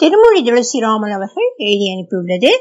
திருமொழி துளசிராமன் அவர்கள் எழுதி அனுப்பியுள்ளது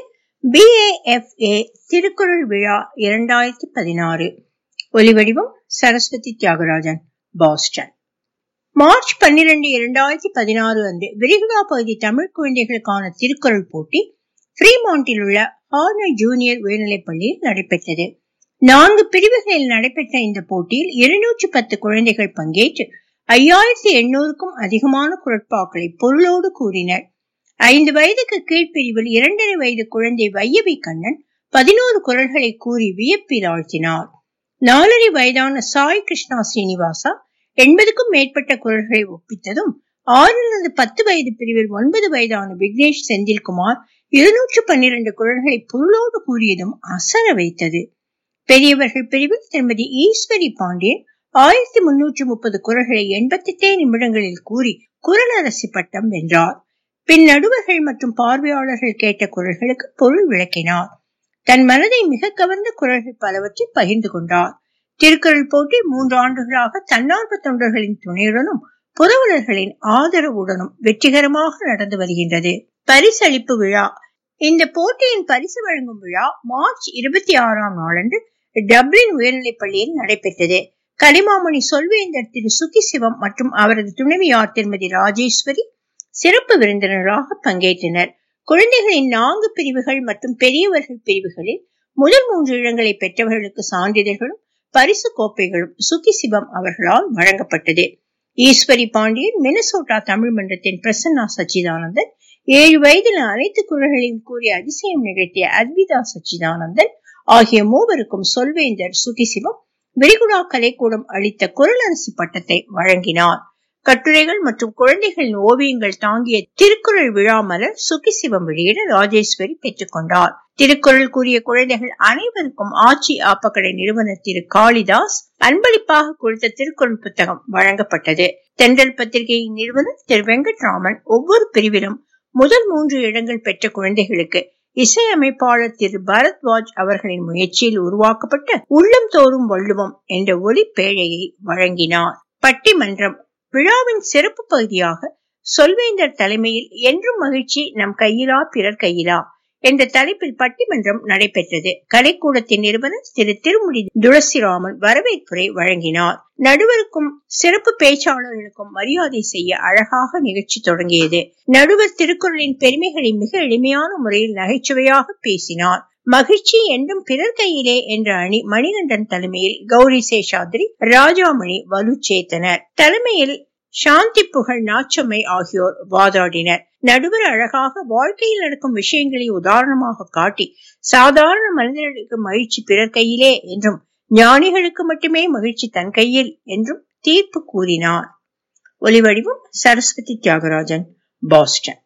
பிஏஎஃப்ஏ திருக்குறள் விழா இரண்டாயிரத்தி பதினாறு ஒலிவடிவம் சரஸ்வதி தியாகராஜன் பாஸ்டன் மார்ச் பன்னிரண்டு இரண்டாயிரத்தி பதினாறு அன்று விரிகுடா பகுதி தமிழ் குழந்தைகளுக்கான திருக்குறள் போட்டி ஃப்ரீமாண்டில் உள்ள ஹார்னர் ஜூனியர் உயர்நிலைப் பள்ளியில் நடைபெற்றது நான்கு பிரிவுகளில் நடைபெற்ற இந்த போட்டியில் இருநூற்றி பத்து குழந்தைகள் பங்கேற்று ஐயாயிரத்தி எண்ணூறுக்கும் அதிகமான குரட்பாக்களை பொருளோடு கூறினர் ஐந்து வயதுக்கு கீழ்ப்பிரிவில் இரண்டரை வயது குழந்தை வையவி கண்ணன் பதினோரு குரல்களை கூறி வியப்பில் ஆழ்த்தினார் நாலரை வயதான சாய் கிருஷ்ணா ஸ்ரீனிவாசா எண்பதுக்கும் மேற்பட்ட குரல்களை ஒப்பித்ததும் ஆறிலிருந்து பத்து வயது பிரிவில் ஒன்பது வயதான விக்னேஷ் செந்தில்குமார் இருநூற்று பன்னிரண்டு குரல்களை பொருளோடு கூறியதும் அசர வைத்தது பெரியவர்கள் பிரிவில் திருமதி ஈஸ்வரி பாண்டியன் ஆயிரத்தி முன்னூற்று முப்பது குரல்களை எண்பத்தி எட்டே நிமிடங்களில் கூறி குரலரசி பட்டம் வென்றார் பின் நடுவர்கள் மற்றும் பார்வையாளர்கள் கேட்ட குரல்களுக்கு பொருள் விளக்கினார் தன் மனதை மிக கவர்ந்த குரல்கள் பலவற்றை பகிர்ந்து கொண்டார் திருக்குறள் போட்டி மூன்று ஆண்டுகளாக தன்னார்வ தொண்டர்களின் துணையுடனும் புரவலர்களின் ஆதரவுடனும் வெற்றிகரமாக நடந்து வருகின்றது பரிசளிப்பு விழா இந்த போட்டியின் பரிசு வழங்கும் விழா மார்ச் இருபத்தி ஆறாம் நாளன்று டப்ளின் உயர்நிலைப் பள்ளியில் நடைபெற்றது கலிமாமணி சொல்வேந்தர் திரு சுகி சிவம் மற்றும் அவரது துணைவியார் திருமதி ராஜேஸ்வரி சிறப்பு விருந்தினராக பங்கேற்றனர் குழந்தைகளின் நான்கு பிரிவுகள் மற்றும் பெரியவர்கள் பிரிவுகளில் முதல் மூன்று இடங்களை பெற்றவர்களுக்கு சான்றிதழ்களும் பரிசு கோப்பைகளும் சுகி சிவம் அவர்களால் வழங்கப்பட்டது ஈஸ்வரி பாண்டியன் மினசோட்டா தமிழ் மன்றத்தின் பிரசன்னா சச்சிதானந்தன் ஏழு வயதில் அனைத்து குரல்களையும் கூறி அதிசயம் நிகழ்த்திய அத்விதா சச்சிதானந்தன் ஆகிய மூவருக்கும் சொல்வேந்தர் சுகிசிவம் விரிகுடா கலைக்கூடம் அளித்த குரலரசி பட்டத்தை வழங்கினார் கட்டுரைகள் மற்றும் குழந்தைகளின் ஓவியங்கள் தாங்கிய திருக்குறள் விழா மலர் சுகிசிவம் வெளியிட ராஜேஸ்வரி பெற்றுக்கொண்டார் திருக்குறள் கூறிய குழந்தைகள் அனைவருக்கும் ஆட்சி ஆப்பக்கடை நிறுவனர் திரு காளிதாஸ் அன்பளிப்பாக கொடுத்த திருக்குறள் புத்தகம் வழங்கப்பட்டது தென்றல் பத்திரிகையின் நிறுவனர் திரு வெங்கட்ராமன் ஒவ்வொரு பிரிவிலும் முதல் மூன்று இடங்கள் பெற்ற குழந்தைகளுக்கு இசையமைப்பாளர் திரு பரத்வாஜ் அவர்களின் முயற்சியில் உருவாக்கப்பட்ட உள்ளம் தோறும் வள்ளுவம் என்ற ஒலி பேழையை வழங்கினார் பட்டிமன்றம் விழாவின் சிறப்பு பகுதியாக சொல்வேந்தர் தலைமையில் என்றும் மகிழ்ச்சி நம் கையிலா பிறர் கையிலா என்ற தலைப்பில் பட்டிமன்றம் நடைபெற்றது கலைக்கூடத்தின் நிறுவனர் திரு திருமுடி துளசிராமன் வரவேற்புரை வழங்கினார் நடுவருக்கும் சிறப்பு பேச்சாளர்களுக்கும் மரியாதை செய்ய அழகாக நிகழ்ச்சி தொடங்கியது நடுவர் திருக்குறளின் பெருமைகளை மிக எளிமையான முறையில் நகைச்சுவையாக பேசினார் மகிழ்ச்சி என்றும் பிறர் கையிலே என்ற அணி மணிகண்டன் தலைமையில் கௌரி சேஷாத்ரி ராஜாமணி வலுச்சேத்தனர் தலைமையில் சாந்தி புகழ் நாச்சம்மை ஆகியோர் வாதாடினர் நடுவர் அழகாக வாழ்க்கையில் நடக்கும் விஷயங்களை உதாரணமாக காட்டி சாதாரண மனிதர்களுக்கு மகிழ்ச்சி பிறர் கையிலே என்றும் ஞானிகளுக்கு மட்டுமே மகிழ்ச்சி தன் கையில் என்றும் தீர்ப்பு கூறினார் ஒலிவடிவம் சரஸ்வதி தியாகராஜன் பாஸ்டன்